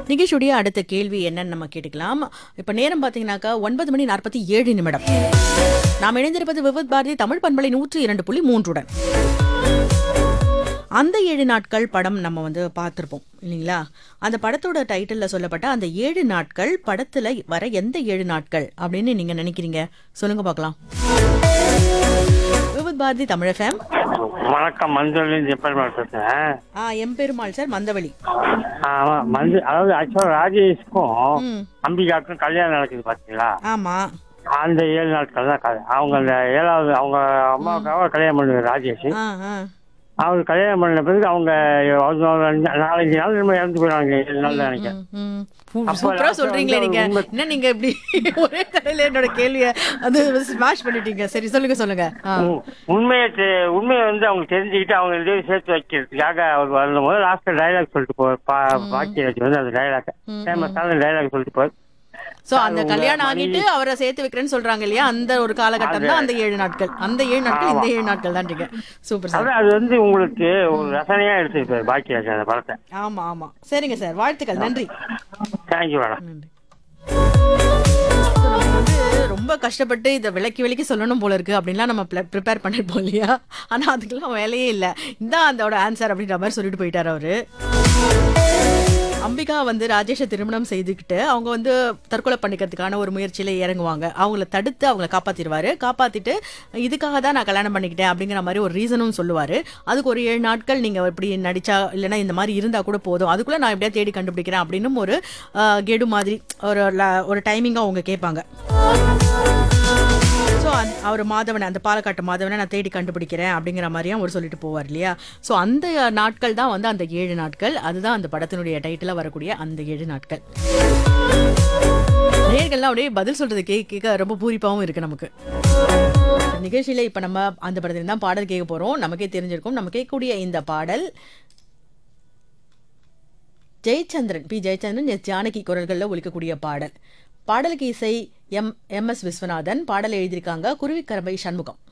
நிகழ்ச்சியுடைய அடுத்த கேள்வி என்னன்னு நம்ம கேட்டுக்கலாம் இப்ப நேரம் பாத்தீங்கன்னாக்கா ஒன்பது மணி நாற்பத்தி ஏழு நிமிடம் நாம் இணைந்திருப்பது விவத் பாரதி தமிழ் பண்பலை நூற்றி இரண்டு புள்ளி மூன்றுடன் அந்த ஏழு நாட்கள் படம் நம்ம வந்து பார்த்துருப்போம் இல்லைங்களா அந்த படத்தோட டைட்டிலில் சொல்லப்பட்ட அந்த ஏழு நாட்கள் படத்துல வர எந்த ஏழு நாட்கள் அப்படின்னு நீங்க நினைக்கிறீங்க சொல்லுங்க பார்க்கலாம் விவத் பாரதி தமிழ் எஃப்எம் வணக்கம் மஞ்சள் எப்பெருமாள் பேசுறேன் ஆ எம்பெருமாள் சார் மந்தவழி ஆமா மஞ்சள் அதாவது ஆக்சுவலா ராஜேஷ்க்கும் ம் அம்பிகாவுக்கும் கல்யாணம் நடக்குது பாத்தீங்களா ஆமா அந்த ஏழு நாட்கள் தான் கதை அவங்க அந்த ஏழாவது அவங்க அம்மாவுக்காக கல்யாணம் பண்ணுவார் ராஜேஷ் ஆ ஆ அவர் கல்யாணம் பண்ண பிறகு அவங்க அவங்க ஒரு அஞ்சு- நாலஞ்சு நாள் நம்ம இறந்து போயிடுவாங்க ஏழு நாள் தான் நினைக்கிறேன் ம், ம். பூ- அப்ப சூப்பரா last சொல்றீங்களே வந்து நீங்க உண்மை- என்ன நீங்க இப்படி ஒரே கடையில என்னோட கேள்விய அது ஸ்மாஷ் பண்ணிட்டீங்க சரி சொல்லுங்க சொல்லுங்க ஆ. உ- உண்மையை தெ- உண்மையை வந்து அவங்க தெரிஞ்சுக்கிட்டு அவங்க ரெண்டு பேரும் சேர்த்து வைக்கிறதுக்காக அவர் வரும்போது லாஸ்ட்ல டைலாக் சொல்லிட்டு போவார் பா- பாக்கியராஜ் வந்து அந்த டைலாக் ஃபேமஸான டைலாக் சொல்லிட்டு போவார் சோ அந்த உங்க கல்யாணம் மனைவி- ஆகிட்டு அவரை சேர்த்து வைக்கிறேன்னு சொல்றாங்க இல்லையா அந்த ஒரு காலகட்டம் தான் அந்த ஏழு நாட்கள் அந்த ஏழு நாட்கள் இந்த ஏழு நாட்கள் தான் சூப்பர் சார் அதான் அது வந்து உங்களுக்கு ஒரு ரசனையா எடுத்துருப்பாரு பாக்கியராஜ் அந்த படத்தை ஆமா ஆமா சரிங்க சார் வாழ்த்துக்கள் நன்றி தேங்க்யூ மேடம் நன்றி நம்ம வந்து ரொம்ப கஷ்டப்பட்டு இதை விளக்கி விளக்கி சொல்லணும் போல இருக்கு அப்படின்லாம் நம்ம ப்ரிப்பேர் பண்ணிருப்போம் இல்லையா ஆனா அதுக்கெல்லாம் வேலையே இல்லை இதான் அதோட ஆன்சர் அப்படின்ற மாதிரி சொல்லிட்டு போயிட்டாரு அவரு அம்பிகா வந்து ராஜேஷை திருமணம் செய்துக்கிட்டு அவங்க வந்து தற்கொலை பண்ணிக்கிறதுக்கான ஒரு முயற்சியில இறங்குவாங்க அவங்கள தடுத்து அவங்கள காப்பாத்திடுவாரு காப்பாத்திட்டு இதுக்காக தான் நான் கல்யாணம் பண்ணிக்கிட்டேன் அப்படிங்கிற மாதிரி ஒரு ரீசனும் சொல்லுவாரு அதுக்கு ஒரு ஏழு நாட்கள் நீங்க இப்படி நடிச்சா இல்லைன்னா இந்த மாதிரி இருந்தா கூட போதும் அதுக்குள்ள நான் எப்படியா தேடி கண்டுபிடிக்கிறேன் அப்படின்னு ஒரு ஆஹ், கெடு மாதிரி ஒரு ல- ஒரு டைமிங்கா அவங்க கேட்பாங்க ஸோ அவர் மாதவனை அந்த பாலக்காட்டு மாதவனை நான் தேடி கண்டுபிடிக்கிறேன் அப்படிங்கிற மாதிரியும் அவர் சொல்லிட்டு போவார் இல்லையா ஸோ அந்த நாட்கள் தான் வந்து அந்த ஏழு நாட்கள் அதுதான் அந்த படத்தினுடைய டைட்டிலாக வரக்கூடிய அந்த ஏழு நாட்கள் நேர்கள்லாம் அப்படியே பதில் சொல்றது கேட்க கேட்க ரொம்ப பூரிப்பாகவும் இருக்கு நமக்கு நிகழ்ச்சியில இப்ப நம்ம அந்த படத்துல தான் பாடல் கேட்க போறோம் நமக்கே தெரிஞ்சிருக்கும் நம்ம கேட்கக்கூடிய இந்த பாடல் ஜெயச்சந்திரன் பி ஜெயச்சந்திரன் எஸ் ஜானகி குரல்களில் ஒலிக்கக்கூடிய பாடல் பாடலுக்கு இசை எம் எம் எஸ் விஸ்வநாதன் பாடல் எழுதியிருக்காங்க குருவிக்கரம்பை சண்முகம்